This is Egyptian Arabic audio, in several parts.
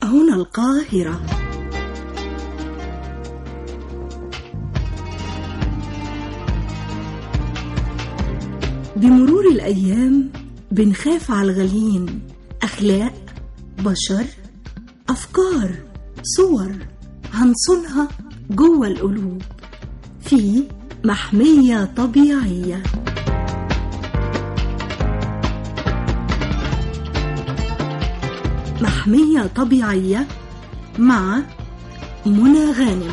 هنا القاهرة بمرور الأيام بنخاف على الغاليين أخلاق بشر أفكار صور هنصونها جوه القلوب في محمية طبيعية محمية طبيعية مع منى غانم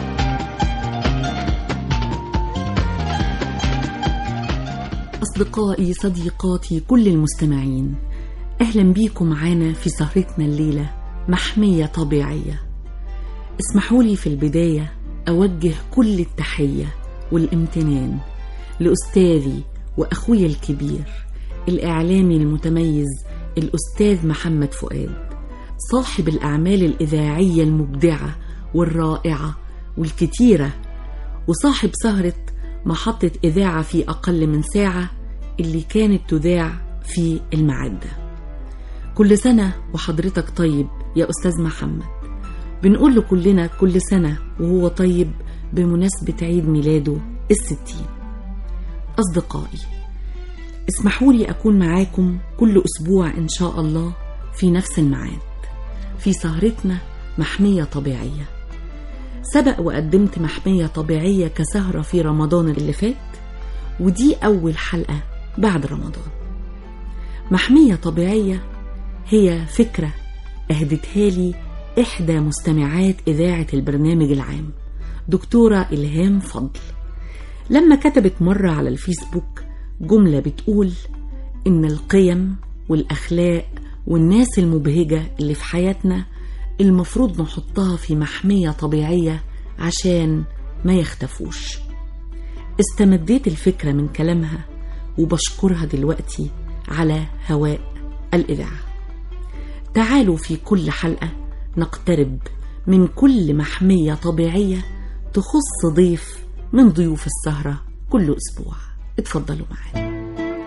أصدقائي صديقاتي كل المستمعين أهلا بيكم معانا في سهرتنا الليلة محمية طبيعية اسمحوا لي في البداية أوجه كل التحية والامتنان لأستاذي وأخويا الكبير الإعلامي المتميز الأستاذ محمد فؤاد صاحب الأعمال الإذاعية المبدعة والرائعة والكتيرة وصاحب سهرة محطة إذاعة في أقل من ساعة اللي كانت تذاع في المعدة كل سنة وحضرتك طيب يا أستاذ محمد بنقول له كلنا كل سنة وهو طيب بمناسبة عيد ميلاده الستين أصدقائي اسمحوا لي أكون معاكم كل أسبوع إن شاء الله في نفس الميعاد في سهرتنا محمية طبيعية سبق وقدمت محمية طبيعية كسهرة في رمضان اللي فات ودي أول حلقة بعد رمضان محمية طبيعية هي فكرة أهدتها لي إحدى مستمعات إذاعة البرنامج العام دكتورة إلهام فضل لما كتبت مرة على الفيسبوك جملة بتقول إن القيم والأخلاق والناس المبهجة اللي في حياتنا المفروض نحطها في محمية طبيعية عشان ما يختفوش استمديت الفكرة من كلامها وبشكرها دلوقتي على هواء الإذاعة تعالوا في كل حلقة نقترب من كل محمية طبيعية تخص ضيف من ضيوف السهرة كل أسبوع اتفضلوا معانا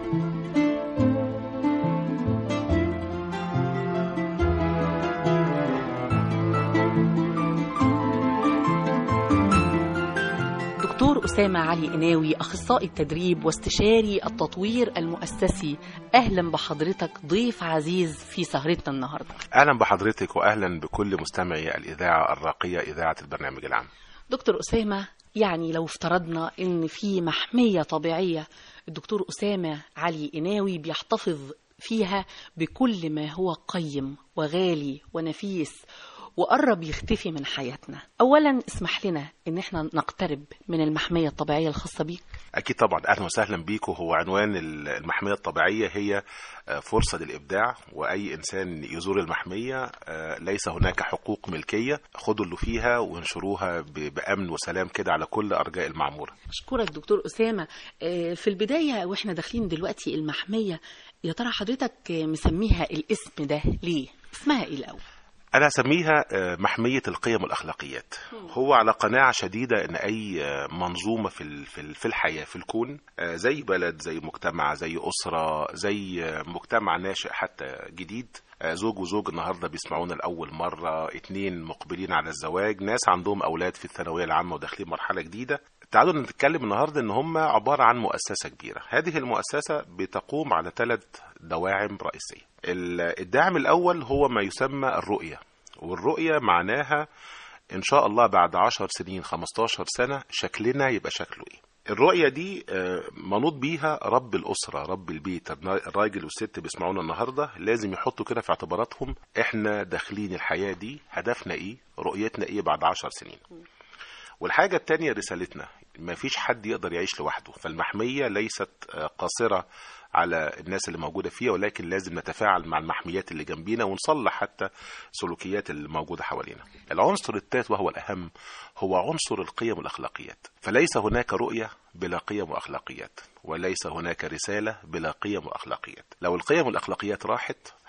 دكتور أسامة علي قناوي أخصائي التدريب واستشاري التطوير المؤسسي أهلا بحضرتك ضيف عزيز في سهرتنا النهاردة اهلا بحضرتك واهلا بكل مستمعي الاذاعه الراقيه اذاعه البرنامج العام دكتور أسامة يعني لو افترضنا إن في محمية طبيعية الدكتور أسامة علي قناوي بيحتفظ فيها بكل ما هو قيم وغالي ونفيس وقرب يختفي من حياتنا أولا اسمح لنا إن احنا نقترب من المحمية الطبيعية الخاصة بيك اكيد طبعا اهلا وسهلا بيكم هو عنوان المحميه الطبيعيه هي آه، فرصه للابداع واي انسان يزور المحميه آه، ليس هناك حقوق ملكيه خدوا اللي فيها وانشروها ب- بامن وسلام كده على كل ارجاء المعموره أشكرك دكتور أسامة آه، في البداية وإحنا داخلين دلوقتي المحمية يا ترى حضرتك آه، مسميها الاسم ده ليه؟ اسمها إيه الأول؟ انا اسميها آه، محميه القيم والاخلاقيات هو على قناعه شديده ان اي آه، منظومه في ال- في ال- في الحياه في الكون آه، زي بلد زي مجتمع زي اسره زي آه، مجتمع ناشئ حتى جديد آه، زوج وزوج النهارده بيسمعونا لاول مره اتنين مقبلين على الزواج ناس عندهم اولاد في الثانويه العامه وداخلين مرحله جديده تعالوا نتكلم النهارده ان هم عباره عن مؤسسه كبيره هذه المؤسسه بتقوم على ثلاث دواعم رئيسيه ال- الداعم الاول هو ما يسمى الرؤيه والرؤيه معناها ان شاء الله بعد 10 سنين 15 سنه شكلنا يبقى شكله ايه الرؤية دي آه، منوط بيها رب الأسرة رب البيت الراجل والست بيسمعونا النهاردة لازم يحطوا كده في اعتباراتهم احنا داخلين الحياة دي هدفنا ايه رؤيتنا ايه بعد عشر سنين والحاجة التانية رسالتنا ما فيش حد يقدر يعيش لوحده فالمحمية ليست آه، قاصرة على الناس اللي موجودة فيها ولكن لازم نتفاعل مع المحميات اللي جنبينا ونصلح حتى سلوكيات اللي موجودة حوالينا العنصر الثالث وهو الأهم هو عنصر القيم والأخلاقيات فليس هناك رؤية بلا قيم وأخلاقيات وليس هناك رسالة بلا قيم وأخلاقيات لو القيم والأخلاقيات راحت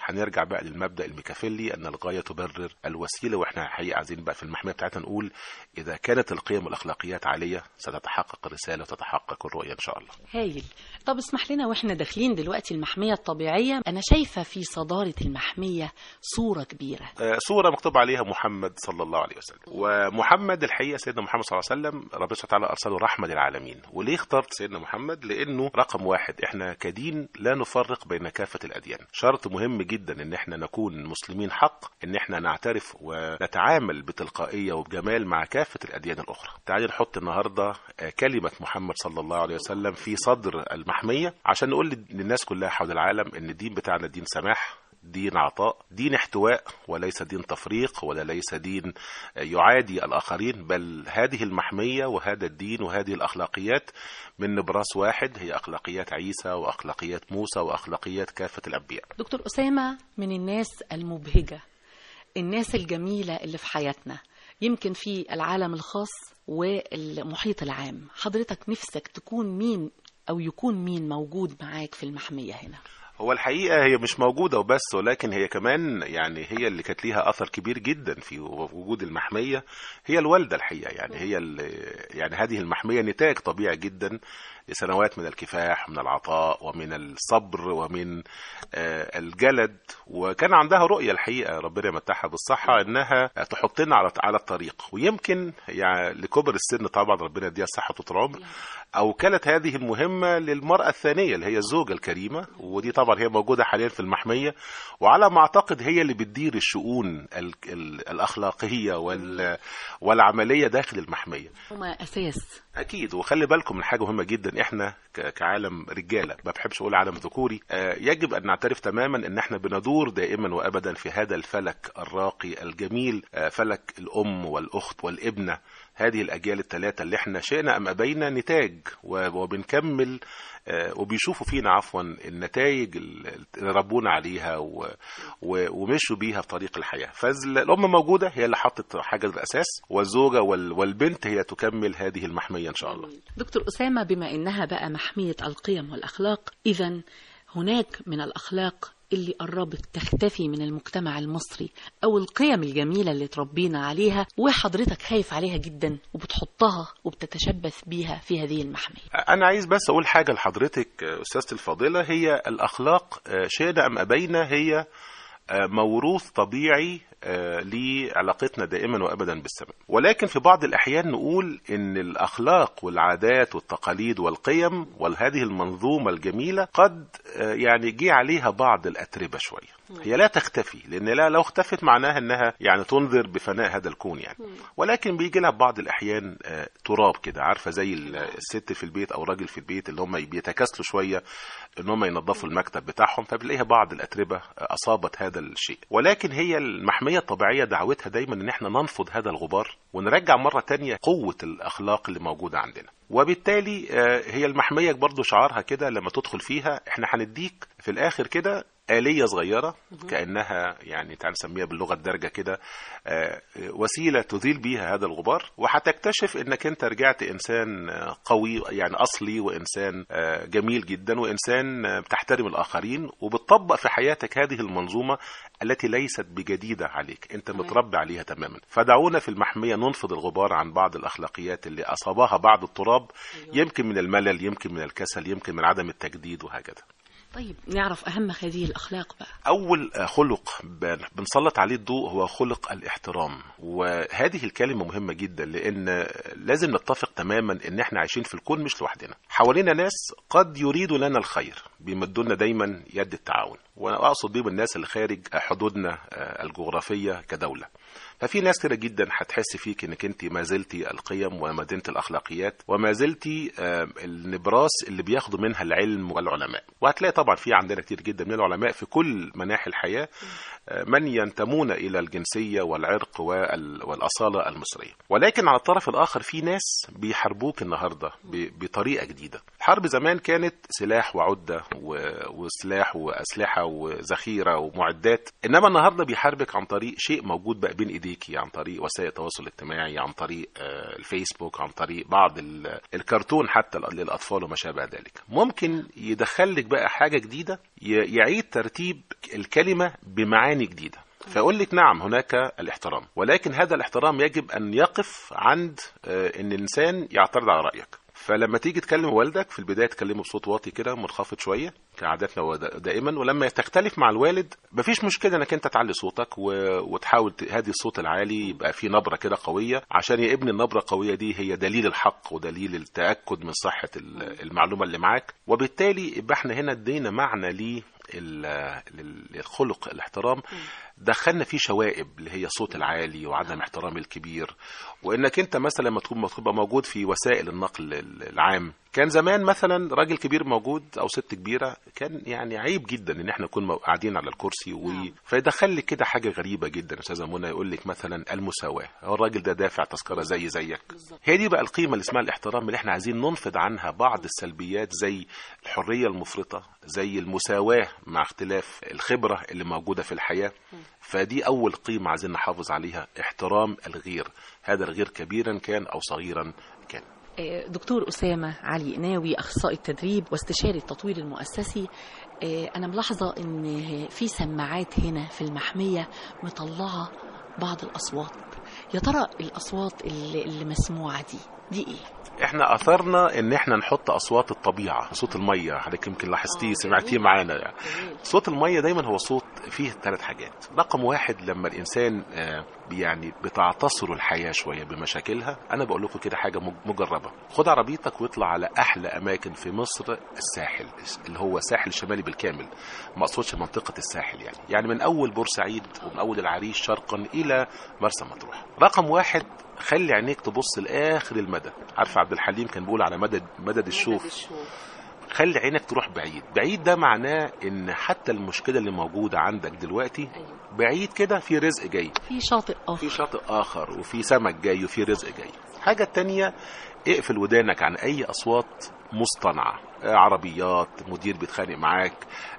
هنرجع بقى للمبدا الميكافيلي ان الغايه تبرر الوسيله واحنا حقيقه عايزين بقى في المحميه بتاعتنا نقول اذا كانت القيم والاخلاقيات عاليه ستتحقق الرساله وتتحقق الرؤيه ان شاء الله هايل طب اسمح لنا واحنا داخلين دلوقتي المحمية الطبيعية أنا شايفة في صدارة المحمية صورة كبيرة آه، صورة مكتوب عليها محمد صلى الله عليه وسلم ومحمد الحقيقة سيدنا محمد صلى الله عليه وسلم ربنا سبحانه وتعالى أرسله رحمة للعالمين وليه اخترت سيدنا محمد لأنه رقم واحد إحنا كدين لا نفرق بين كافة الأديان شرط مهم جدا إن إحنا نكون مسلمين حق إن إحنا نعترف ونتعامل بتلقائية وبجمال مع كافة الأديان الأخرى تعالي نحط النهاردة آه، كلمة محمد صلى الله عليه وسلم في صدر المحمية عشان نقول للناس كلها حول العالم إن الدين بتاعنا دين سماح دين عطاء دين احتواء وليس دين تفريق ولا ليس دين يعادي الآخرين بل هذه المحمية وهذا الدين وهذه الأخلاقيات من نبراس واحد هي أخلاقيات عيسى وأخلاقيات موسى وأخلاقيات كافة الأنبياء دكتور أسامة من الناس المبهجة الناس الجميلة اللي في حياتنا يمكن في العالم الخاص والمحيط العام حضرتك نفسك تكون مين أو يكون مين موجود معاك في المحمية هنا هو الحقيقة هي مش موجودة وبس ولكن هي كمان يعني هي اللي كانت ليها أثر كبير جدا في وجود المحمية هي الوالدة الحقيقة يعني هي ال- يعني هذه المحمية نتاج طبيعي جدا لسنوات من الكفاح ومن العطاء ومن الصبر ومن آه، الجلد وكان عندها رؤية الحقيقة ربنا يمتعها بالصحة إنها تحطنا على على الطريق ويمكن يعني لكبر السن طبعا ربنا يديها الصحة وطول العمر أوكلت هذه المهمة للمرأة الثانية اللي هي الزوجة الكريمة ودي طبعا هي موجودة حاليا في المحمية وعلى ما أعتقد هي اللي بتدير الشؤون ال- ال- الأخلاقية وال- والعملية داخل المحمية هما أساس اكيد وخلي بالكم من حاجه مهمه جدا احنا ك- كعالم رجاله ما بحبش اقول عالم ذكوري آه، يجب ان نعترف تماما ان احنا بندور دائما وابدا في هذا الفلك الراقي الجميل آه، فلك الام والاخت والابنه هذه الاجيال الثلاثه اللي احنا شئنا ام ابينا نتاج و- وبنكمل آه، وبيشوفوا فينا عفوا النتائج اللي ربونا عليها و... و... ومشوا بيها في طريق الحياه فالام موجوده هي اللي حطت حاجه الاساس والزوجه وال... والبنت هي تكمل هذه المحميه ان شاء الله دكتور أسامة بما إنها بقى محمية القيم والأخلاق إذا هناك من الأخلاق اللي قربت تختفي من المجتمع المصري أو القيم الجميلة اللي تربينا عليها وحضرتك خايف عليها جدا وبتحطها وبتتشبث بيها في هذه المحمية انا عايز بس اقول حاجه لحضرتك آه، استاذتي الفاضله هي الاخلاق آه، شئنا ام ابينا هي آه، موروث طبيعي آه، لعلاقتنا دائما وابدا بالسماء ولكن في بعض الاحيان نقول ان الاخلاق والعادات والتقاليد والقيم وهذه المنظومه الجميله قد آه، يعني جه عليها بعض الاتربه شويه هي لا تختفي لان لا لو اختفت معناها انها يعني تنذر بفناء هذا الكون يعني ولكن بيجي لها بعض الاحيان آه، تراب كده عارفه زي ال- الست في البيت او الراجل في البيت اللي هم بيتكاسلوا شويه ان هم ينظفوا المكتب بتاعهم فبنلاقيها بعض الاتربه آه، اصابت هذا الشيء ولكن هي المحميه الطبيعيه دعوتها دايما ان احنا ننفض هذا الغبار ونرجع مره تانية قوه الاخلاق اللي موجوده عندنا وبالتالي آه، هي المحميه برضو شعارها كده لما تدخل فيها احنا هنديك في الاخر كده آلية صغيرة كأنها يعني تعال نسميها باللغة الدارجة كده آه، وسيلة تزيل بيها هذا الغبار وهتكتشف انك انت رجعت انسان آه، قوي يعني اصلي وانسان آه، جميل جدا وانسان آه، بتحترم الاخرين وبتطبق في حياتك هذه المنظومة التي ليست بجديدة عليك انت متربي عليها تماما فدعونا في المحمية ننفض الغبار عن بعض الاخلاقيات اللي اصابها بعض التراب يمكن من الملل يمكن من الكسل يمكن من عدم التجديد وهكذا طيب نعرف أهم هذه الأخلاق بقى أول خلق بن- بنسلط عليه الضوء هو خلق الاحترام وهذه الكلمة مهمة جدا لأن لازم نتفق تماما إن إحنا عايشين في الكون مش لوحدنا حوالينا ناس قد يريدوا لنا الخير بيمدوا لنا دايما يد التعاون وأنا أقصد بيهم الناس اللي خارج حدودنا آه، الجغرافية كدولة ففي ناس كده جدا هتحس فيك انك انت ما زلتي القيم ومدينه الاخلاقيات وما زلتي آه، النبراس اللي بياخدوا منها العلم والعلماء وهتلاقي طبعا في عندنا كتير جدا من العلماء في كل مناحي الحياه آه، من ينتمون الى الجنسيه والعرق وال- والاصاله المصريه ولكن على الطرف الاخر في ناس بيحاربوك النهارده ب- بطريقه جديده الحرب زمان كانت سلاح وعده و- وسلاح واسلحه وذخيره ومعدات انما النهارده بيحاربك عن طريق شيء موجود بقى بين ايديكي عن طريق وسائل التواصل الاجتماعي عن طريق آه، الفيسبوك عن طريق بعض ال- الكرتون حتى للاطفال وما شابه ذلك ممكن يدخلك بقى حاجه جديده ي- يعيد ترتيب الكلمه بمعاني جديده فيقول لك نعم هناك الاحترام ولكن هذا الاحترام يجب ان يقف عند آه، ان الانسان يعترض على رايك فلما تيجي تكلم والدك في البدايه تكلمه بصوت واطي كده منخفض شويه كعاداتنا ود- دائما ولما تختلف مع الوالد مفيش مشكله انك انت تعلي صوتك و... وتحاول تهدي الصوت العالي يبقى في نبره كده قويه عشان يا ابني النبره القويه دي هي دليل الحق ودليل التاكد من صحه ال- المعلومه اللي معاك وبالتالي يبقى احنا هنا ادينا معنى ليه ال- لل- للخلق الاحترام دخلنا فيه شوائب اللي هي الصوت العالي وعدم احترام الكبير وانك انت مثلا لما تكون تبقى موجود في وسائل النقل العام كان زمان مثلا راجل كبير موجود او ست كبيره كان يعني عيب جدا ان احنا نكون مو- قاعدين على الكرسي و... نعم. فيدخل لك كده حاجه غريبه جدا استاذه منى يقول لك مثلا المساواه هو الراجل ده دافع تذكره زي زيك هي دي بقى القيمه اللي اسمها الاحترام اللي احنا عايزين ننفض عنها بعض السلبيات زي الحريه المفرطه زي المساواه مع اختلاف الخبره اللي موجوده في الحياه فدي اول قيمه عايزين نحافظ عليها احترام الغير هذا الغير كبيرا كان او صغيرا كان آه، دكتور أسامة علي قناوي أخصائي التدريب واستشاري التطوير المؤسسي آه، أنا ملاحظة إن في سماعات هنا في المحمية مطلعة بعض الأصوات يا ترى الأصوات اللي, اللي مسموعة دي دي إيه؟ احنا اثرنا ان احنا نحط اصوات الطبيعه صوت الميه حضرتك يمكن لاحظتيه آه، سمعتيه جميل. معانا يعني. صوت الميه دايما هو صوت فيه ثلاث حاجات رقم واحد لما الانسان آه، يعني بتعتصر الحياه شويه بمشاكلها انا بقول لكم كده حاجه مج- مجربه خد عربيتك واطلع على احلى اماكن في مصر الساحل اللي هو الساحل الشمالي بالكامل ما اقصدش منطقه الساحل يعني يعني من اول بورسعيد ومن اول العريش شرقا الى مرسى مطروح رقم واحد خلي عينيك تبص لاخر المدى عارف عبد الحليم كان بيقول على مدد مدد الشوف خلي عينك تروح بعيد بعيد ده معناه ان حتى المشكله اللي موجوده عندك دلوقتي أيوة. بعيد كده في رزق جاي في شاطئ في آخر شاطئ اخر وفي سمك جاي وفي رزق جاي حاجه تانية اقفل ودانك عن اي اصوات مصطنعه آه، عربيات مدير بيتخانق معاك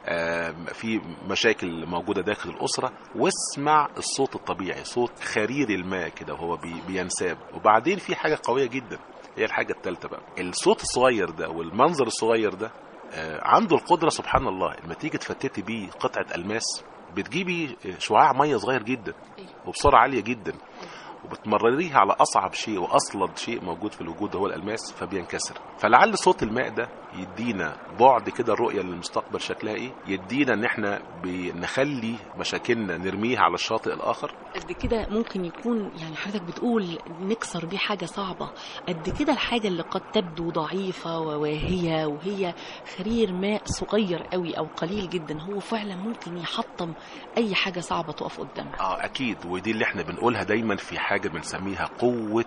آم، في مشاكل موجوده داخل الاسره واسمع الصوت الطبيعي صوت خرير الماء كده وهو بي- بينساب وبعدين في حاجه قويه جدا هي الحاجه الثالثه بقى الصوت الصغير ده والمنظر الصغير ده آه، عنده القدره سبحان الله لما تيجي تفتتي بيه قطعه الماس بتجيبي شعاع ميه صغير جدا وبسرعه عاليه جدا وبتمرريها على اصعب شيء واصلد شيء موجود في الوجود هو الالماس فبينكسر فلعل صوت الماء ده يدينا بعد كده الرؤيه للمستقبل شكلها ايه يدينا ان احنا بنخلي مشاكلنا نرميها على الشاطئ الاخر قد كده ممكن يكون يعني حضرتك بتقول نكسر بيه حاجة صعبة قد كده الحاجة اللي قد تبدو ضعيفة وواهية وهي خرير ماء صغير قوي أو قليل جدا هو فعلا ممكن يحطم أي حاجة صعبة تقف قدامها اه اكيد ودي اللي احنا بنقولها دايما في حاجه بنسميها قوه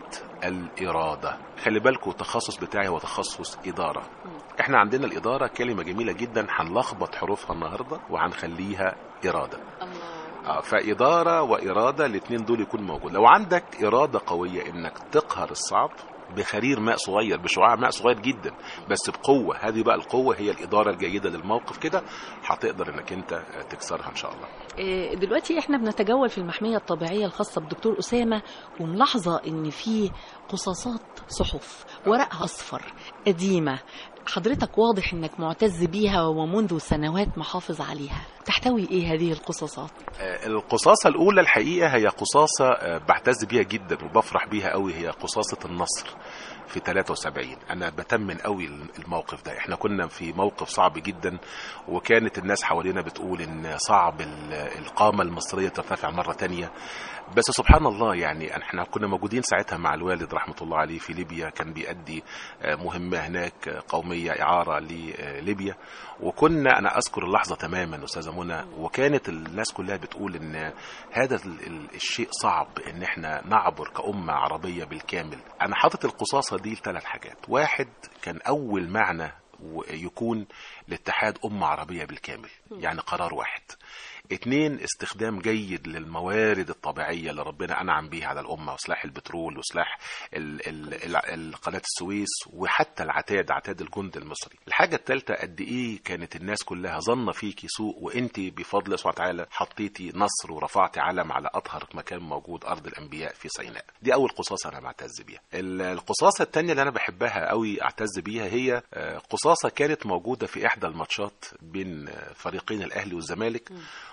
الاراده خلي بالكم التخصص بتاعي هو تخصص اداره احنا عندنا الاداره كلمه جميله جدا هنلخبط حروفها النهارده وهنخليها اراده آه، فإدارة وإرادة الاثنين دول يكون موجود لو عندك إرادة قوية إنك تقهر الصعب بخرير ماء صغير بشعاع ماء صغير جدا بس بقوة هذه بقى القوة هي الإدارة الجيدة للموقف كده هتقدر إنك أنت آه، تكسرها إن شاء الله آه، دلوقتي احنا بنتجول في المحمية الطبيعية الخاصة بدكتور أسامة وملاحظة ان في قصاصات صحف ورقها أصفر قديمة حضرتك واضح انك معتز بيها ومنذ سنوات محافظ عليها تحتوي ايه هذه القصاصات آه، القصاصة الأولى الحقيقة هي قصاصة آه، بعتز بيها جدا وبفرح بيها قوي هي قصاصة النصر في 73 أنا بتمن قوي الموقف ده احنا كنا في موقف صعب جدا وكانت الناس حوالينا بتقول إن صعب ال- القامة المصرية ترتفع مرة تانية بس سبحان الله يعني احنا كنا موجودين ساعتها مع الوالد رحمة الله عليه في ليبيا كان بيأدي آه، مهمة هناك آه، قومية إعارة لليبيا وكنا أنا أذكر اللحظة تماما أستاذة منى وكانت الناس كلها بتقول إن هذا ال- ال- الشيء صعب إن احنا نعبر كأمة عربية بالكامل أنا حاطط القصاصة دي لثلاث حاجات واحد كان أول معنى و- يكون لاتحاد أمة عربية بالكامل يعني قرار واحد اتنين استخدام جيد للموارد الطبيعية اللي ربنا أنعم بيها على الأمة وسلاح البترول وسلاح ال- ال- ال- ال- قناة السويس وحتى العتاد عتاد الجند المصري الحاجة الثالثة قد إيه كانت الناس كلها ظن فيكي سوء وأنت بفضل الله سبحانه وتعالى حطيتي نصر ورفعتي علم على أطهر مكان موجود أرض الأنبياء في سيناء دي أول قصاصة أنا بعتز بيها ال- القصاصة الثانية اللي أنا بحبها قوي أعتز بيها هي آه، قصاصة كانت موجودة في إحدى الماتشات بين آه، فريقين الأهلي والزمالك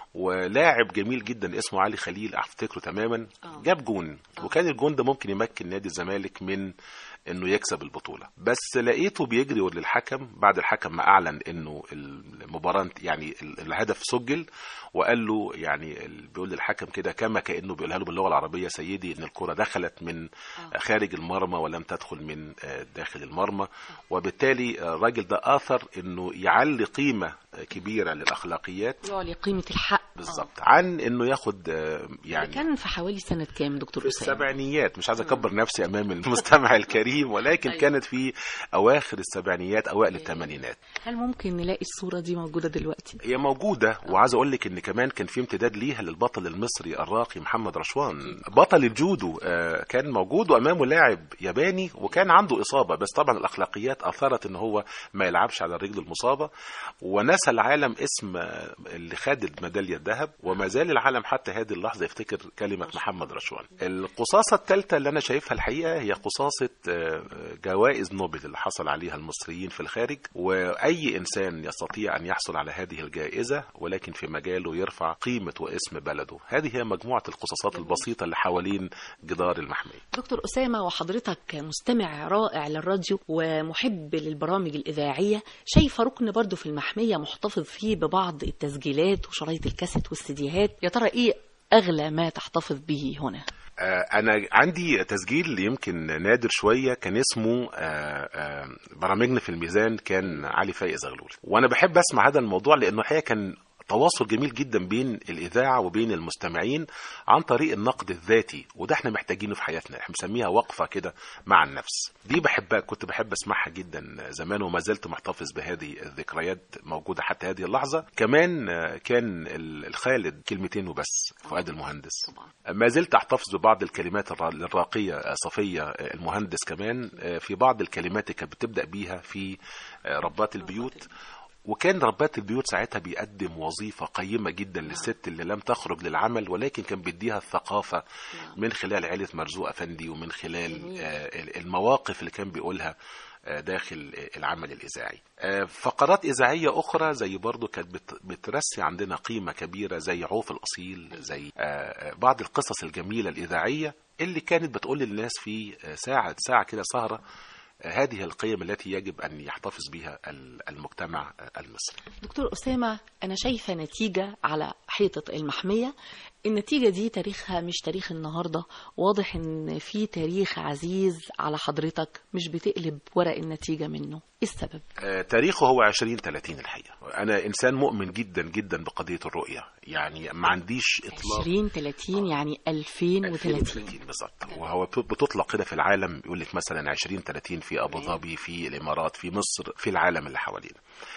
ولاعب جميل جدا اسمه علي خليل افتكره تماما آه. جاب جون وكان الجون ده ممكن يمكن نادي الزمالك من انه يكسب البطوله بس لقيته بيجري للحكم بعد الحكم ما اعلن انه المباراه يعني ال- الهدف سجل وقال له يعني ال- بيقول للحكم كده كما كانه بيقولها له باللغه العربيه سيدي ان الكره دخلت من خارج المرمى ولم تدخل من آه، داخل المرمى وبالتالي آه، الراجل ده اثر انه يعلي قيمه آه، كبيره للاخلاقيات يعلي قيمة الحق بالظبط عن انه ياخد آه، يعني يعني كان في حوالي سنة كام دكتور في أسامة؟ السبعينيات مش عايز اكبر نفسي امام المستمع الكريم ولكن أيوة. كانت في اواخر السبعينيات اوائل الثمانينات هل ممكن نلاقي الصورة دي موجودة دلوقتي؟ هي موجودة وعايز اقول لك ان كمان كان في امتداد ليها للبطل المصري الراقي محمد رشوان بطل الجودو آه، كان موجود وامامه لاعب ياباني وكان عنده اصابة بس طبعا الاخلاقيات اثرت ان هو ما يلعبش على الرجل المصابة ونسى العالم اسم آه، اللي خد الميدالية الذهب وما زال العالم حتى هذه اللحظة يفتكر كلمة محمد رشوان القصاصة الثالثة اللي انا شايفها الحقيقة هي قصاصة آه، جوائز نوبل اللي حصل عليها المصريين في الخارج واي انسان يستطيع ان يحصل على هذه الجائزة ولكن في مجاله يرفع قيمة واسم بلده هذه هي مجموعة القصصات البسيطة اللي حوالين جدار المحمية دكتور أسامة وحضرتك مستمع رائع للراديو ومحب للبرامج الإذاعية شايفة ركن برضو في المحمية محتفظ فيه ببعض التسجيلات وشرايط الكاسيت والسيديهات يا ترى إيه أغلى ما تحتفظ به هنا؟ آه، انا عندي تسجيل يمكن نادر شويه كان اسمه آه، آه، برامجنا في الميزان كان علي فايق زغلول وانا بحب اسمع هذا الموضوع لانه الحقيقه كان تواصل جميل جدا بين الاذاعه وبين المستمعين عن طريق النقد الذاتي وده احنا محتاجينه في حياتنا احنا بنسميها وقفه كده مع النفس دي بحبها كنت بحب اسمعها جدا زمان وما زلت محتفظ بهذه الذكريات موجوده حتى هذه اللحظه كمان آه، كان ال- الخالد كلمتين وبس فؤاد المهندس ما زلت احتفظ ببعض الكلمات الرا- الراقيه آه، صفيه آه، المهندس كمان آه، في بعض الكلمات اللي كانت بتبدا بيها في آه، ربات البيوت وكان ربات البيوت ساعتها بيقدم وظيفة قيمة جدا للست اللي لم تخرج للعمل ولكن كان بيديها الثقافة من خلال عيلة مرزوق أفندي ومن خلال آه، المواقف اللي كان بيقولها آه، داخل آه، العمل الإذاعي آه، فقرات إذاعية أخرى زي برضو كانت بت- بترسي عندنا قيمة كبيرة زي عوف الأصيل زي آه، آه، بعض القصص الجميلة الإذاعية اللي كانت بتقول للناس في آه، ساعة ساعة كده سهرة آه، هذه القيم التي يجب أن يحتفظ بها ال- المجتمع آه، المصري دكتور أسامة أنا شايفة نتيجة على حيطة المحمية النتيجة دي تاريخها مش تاريخ النهاردة واضح إن في تاريخ عزيز على حضرتك مش بتقلب ورق النتيجة منه إيه السبب؟ آه، تاريخه هو 20 30 الحقيقه انا انسان مؤمن جدا جدا بقضيه الرؤيه يعني ما عنديش اطلاق 20 30 يعني 2030 2030 بالظبط وهو بت- بتطلق كده في العالم يقول لك مثلا 20 30 في ابو ظبي في الامارات في مصر في العالم اللي حوالينا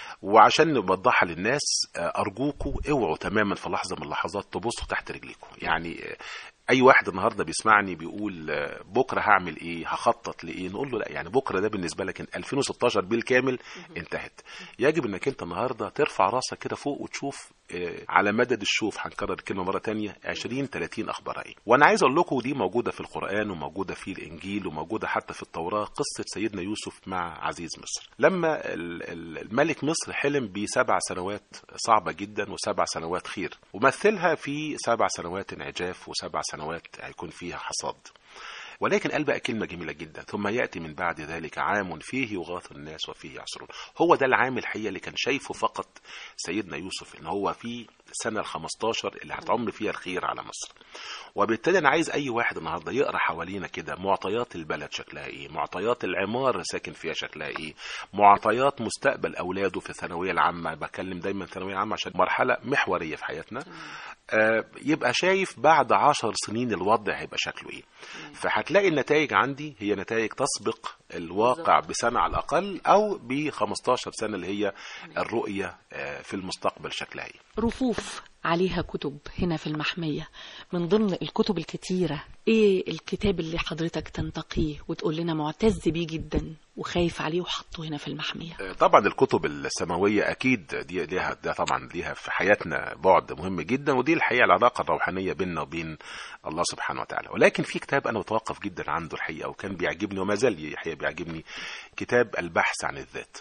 وعشان نوضحها للناس آه، ارجوكوا اوعوا تماما في لحظه من اللحظات تبصوا تحت رجليكم يعني آه، اي واحد النهارده بيسمعني بيقول آه، بكره هعمل ايه هخطط لايه نقول له لا يعني بكره ده بالنسبه لك 2016 بالكامل انتهت يجب انك انت النهارده ترفع راسك كده فوق وتشوف آه، على مدد الشوف هنكرر الكلمه مره تانية 20 30 اخبارها ايه وانا عايز اقول لكم دي موجوده في القران وموجوده في الانجيل وموجوده حتى في التوراه قصه سيدنا يوسف مع عزيز مصر لما ال- ال- الملك مصر حلم بسبع سنوات صعبه جدا وسبع سنوات خير ومثلها في سبع سنوات انعجاف وسبع سنوات هيكون فيها حصاد ولكن قال بقى كلمة جميلة جدا ثم يأتي من بعد ذلك عام فيه يغاث الناس وفيه يعصرون هو ده العام الحقيقة اللي كان شايفه فقط سيدنا يوسف ان هو في سنة ال 15 اللي هتعم فيها الخير على مصر وبالتالي انا عايز اي واحد النهارده يقرا حوالينا كده معطيات البلد شكلها ايه معطيات العماره اللي ساكن فيها شكلها ايه معطيات مستقبل اولاده في الثانويه العامه بكلم دايما الثانويه العامه عشان مرحله محوريه في حياتنا آه، يبقى شايف بعد عشر سنين الوضع هيبقى شكله ايه فهتلاقي النتائج عندي هي نتائج تسبق الواقع بسنة على الأقل أو ب 15 سنة اللي هي الرؤية آه، في المستقبل شكلها ايه رفوف عليها كتب هنا في المحمية من ضمن الكتب الكتيرة ايه الكتاب اللي حضرتك تنتقيه وتقول لنا معتز بيه جدا وخايف عليه وحطه هنا في المحمية طبعا الكتب السماوية أكيد دي ليها ده طبعا ليها في حياتنا بعد مهم جدا ودي الحقيقة العلاقة الروحانية بيننا وبين الله سبحانه وتعالى ولكن في كتاب أنا متوقف جدا عنده الحقيقة وكان بيعجبني وما زال الحقيقة بيعجبني كتاب البحث عن الذات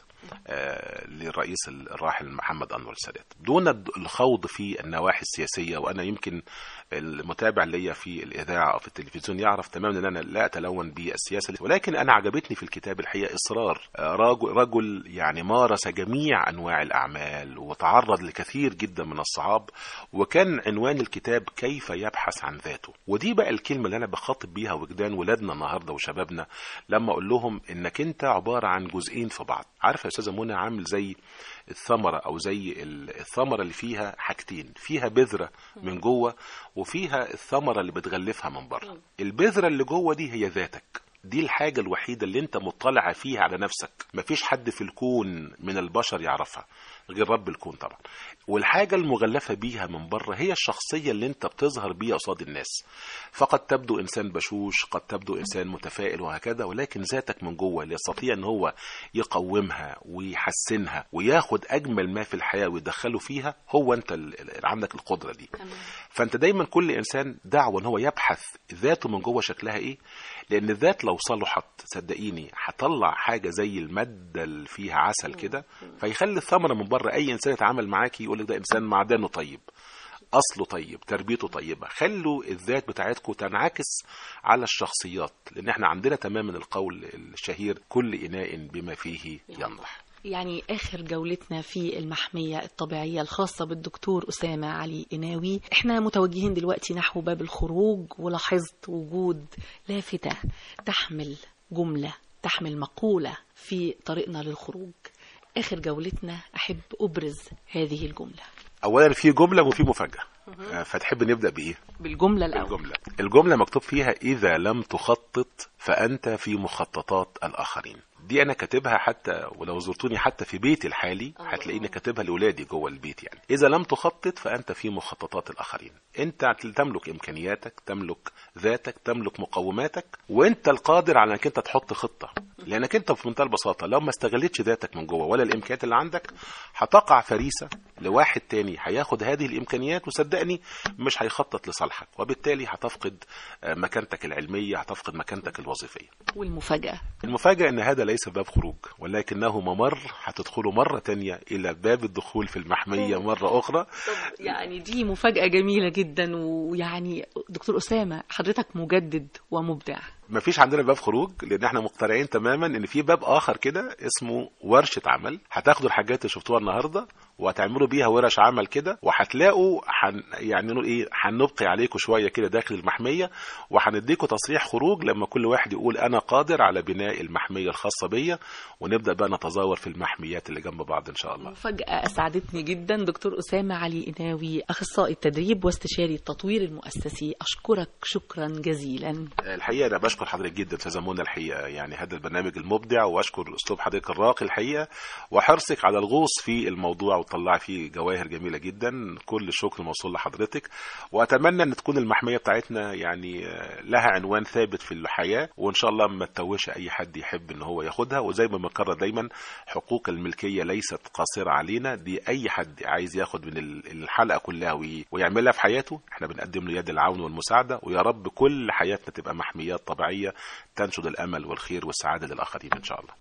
آه، للرئيس الراحل محمد انور السادات دون الخوض في النواحي السياسيه وانا يمكن المتابع ليا في الاذاعه او في التلفزيون يعرف تماما ان انا لا اتلون بالسياسه ولكن انا عجبتني في الكتاب الحقيقه اصرار آه، رجل, رجل يعني مارس جميع انواع الاعمال وتعرض لكثير جدا من الصعاب وكان عنوان الكتاب كيف يبحث عن ذاته ودي بقى الكلمه اللي انا بخاطب بيها وجدان ولادنا النهارده وشبابنا لما اقول لهم انك انت عباره عن جزئين في بعض عارفه يا استاذه منى عامل زي الثمره او زي الثمره اللي فيها حاجتين فيها بذره من جوه وفيها الثمره اللي بتغلفها من بره البذره اللي جوه دي هي ذاتك دي الحاجة الوحيدة اللي انت مطلع فيها على نفسك مفيش حد في الكون من البشر يعرفها غير رب الكون طبعا والحاجة المغلفة بيها من بره هي الشخصية اللي انت بتظهر بيها قصاد الناس فقد تبدو انسان بشوش قد تبدو انسان متفائل وهكذا ولكن ذاتك من جوه اللي يستطيع ان هو يقومها ويحسنها وياخد اجمل ما في الحياة ويدخله فيها هو انت اللي عندك القدرة دي فانت دايما كل انسان دعوة ان هو يبحث ذاته من جوه شكلها ايه لان الذات لو صلحت صدقيني هطلع حاجه زي الماده اللي فيها عسل كده فيخلي الثمره من بره اي انسان يتعامل معاكي يقول لك ده انسان معدنه طيب اصله طيب تربيته طيبه خلوا الذات بتاعتكم تنعكس على الشخصيات لان احنا عندنا تماما القول الشهير كل اناء بما فيه ينضح يعني آخر جولتنا في المحمية الطبيعية الخاصة بالدكتور أسامة علي إناوي احنا متوجهين دلوقتي نحو باب الخروج ولاحظت وجود لافتة تحمل جملة تحمل مقولة في طريقنا للخروج آخر جولتنا أحب أبرز هذه الجملة اولا في جمله وفي مفاجاه فتحب نبدا بايه بالجملة الأول الجمله الجمله مكتوب فيها اذا لم تخطط فانت في مخططات الاخرين دي انا كاتبها حتى ولو زرتوني حتى في بيتي الحالي هتلاقيني كاتبها لاولادي جوه البيت يعني اذا لم تخطط فانت في مخططات الاخرين انت تملك امكانياتك تملك ذاتك تملك مقوماتك وانت القادر على انك انت تحط خطه لانك انت في منتهى البساطه لو ما استغلتش ذاتك من جوه ولا الامكانيات اللي عندك هتقع فريسه لواحد تاني هياخد هذه الامكانيات وصدقني مش هيخطط لصالحك وبالتالي هتفقد مكانتك العلميه هتفقد مكانتك الوظيفيه والمفاجأة المفاجأة ان هذا ليس باب خروج ولكنه ممر هتدخلوا مرة تانية الى باب الدخول في المحمية مرة اخرى طب يعني دي مفاجأة جميلة جدا ويعني دكتور أسامة حضرتك مجدد ومبدع مفيش عندنا باب خروج لان احنا مقتنعين تماما ان في باب اخر كده اسمه ورشه عمل هتاخدوا الحاجات اللي شفتوها النهارده وهتعملوا بيها ورش عمل كده وهتلاقوا حن يعني نقول ايه هنبقي عليكم شويه كده داخل المحميه وهنديكم تصريح خروج لما كل واحد يقول انا قادر على بناء المحميه الخاصه بيا ونبدا بقى نتزاور في المحميات اللي جنب بعض ان شاء الله مفاجأة أسعدتني جدا دكتور أسامة علي إناوي أخصائي التدريب واستشاري التطوير المؤسسي أشكرك شكرا جزيلا الحقيقه انا بشكر حضرتك جدا استاذه منى الحقيقه يعني هذا البرنامج المبدع واشكر اسلوب حضرتك الراقي الحقيقه وحرصك على الغوص في الموضوع وتطلعي فيه جواهر جميله جدا كل الشكر موصول لحضرتك واتمنى ان تكون المحميه بتاعتنا يعني لها عنوان ثابت في الحياه وان شاء الله ما تتوهش اي حد يحب ان هو ياخدها وزي ما بنكرر دايما حقوق الملكيه ليست قاصره علينا دي اي حد عايز ياخد من الحلقه كلها وي- ويعملها في حياته احنا بنقدم له يد العون والمساعده ويا رب كل حياتنا تبقى محميات طبيعيه تنشد الامل والخير والسعاده للاخرين ان شاء الله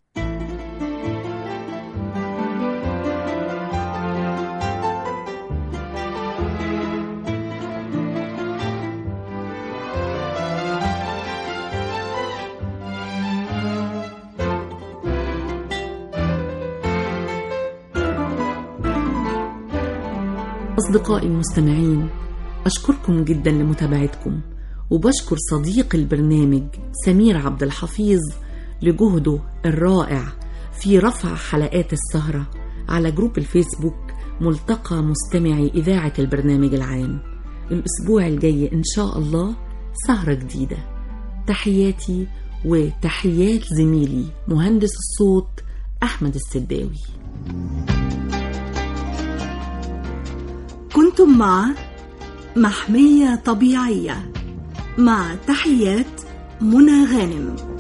أصدقائي المستمعين أشكركم جدا لمتابعتكم وبشكر صديق البرنامج سمير عبد الحفيظ لجهده الرائع في رفع حلقات السهرة على جروب الفيسبوك ملتقى مستمعي إذاعة البرنامج العام الأسبوع الجاي إن شاء الله سهرة جديدة تحياتي وتحيات زميلي مهندس الصوت أحمد السداوي كنت كنتم مع محمية طبيعية مع تحيات منى غانم